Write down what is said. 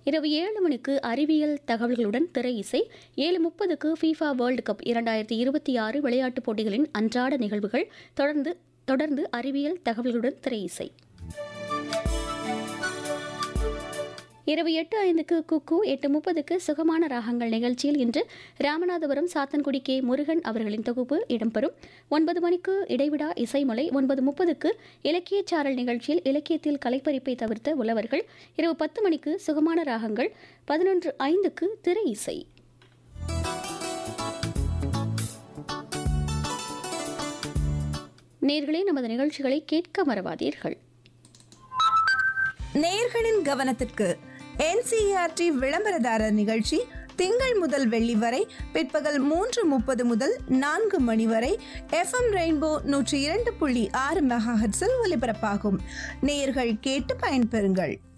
இரவு ஏழு மணிக்கு அறிவியல் தகவல்களுடன் திரை இசை ஏழு முப்பதுக்கு ஃபீஃபா வேர்ல்டு கப் இரண்டாயிரத்தி இருபத்தி ஆறு விளையாட்டுப் போட்டிகளின் அன்றாட நிகழ்வுகள் தொடர்ந்து தொடர்ந்து அறிவியல் தகவல்களுடன் திரை இசை இரவு எட்டு ஐந்துக்கு குக்கு எட்டு முப்பதுக்கு சுகமான ராகங்கள் நிகழ்ச்சியில் இன்று ராமநாதபுரம் சாத்தன்குடி கே முருகன் அவர்களின் தொகுப்பு இடம்பெறும் ஒன்பது மணிக்கு இடைவிடா இசைமலை ஒன்பது முப்பதுக்கு இலக்கியச் சாரல் நிகழ்ச்சியில் இலக்கியத்தில் கலைப்பறிப்பை தவிர்த்த உழவர்கள் இரவு பத்து மணிக்கு சுகமான ராகங்கள் பதினொன்று ஐந்துக்கு திரை இசை நேர்களே நமது நிகழ்ச்சிகளை கேட்க மறவாதீர்கள் நேயர்களின் கவனத்திற்கு என்சிஆர்டி விளம்பரதாரர் நிகழ்ச்சி திங்கள் முதல் வெள்ளி வரை பிற்பகல் மூன்று முப்பது முதல் நான்கு மணி வரை எஃப்எம் ரெயின்போ நூற்றி இரண்டு புள்ளி ஆறு மெகாஹெட்ஸில் ஒலிபரப்பாகும் நேயர்கள் கேட்டு பயன்பெறுங்கள்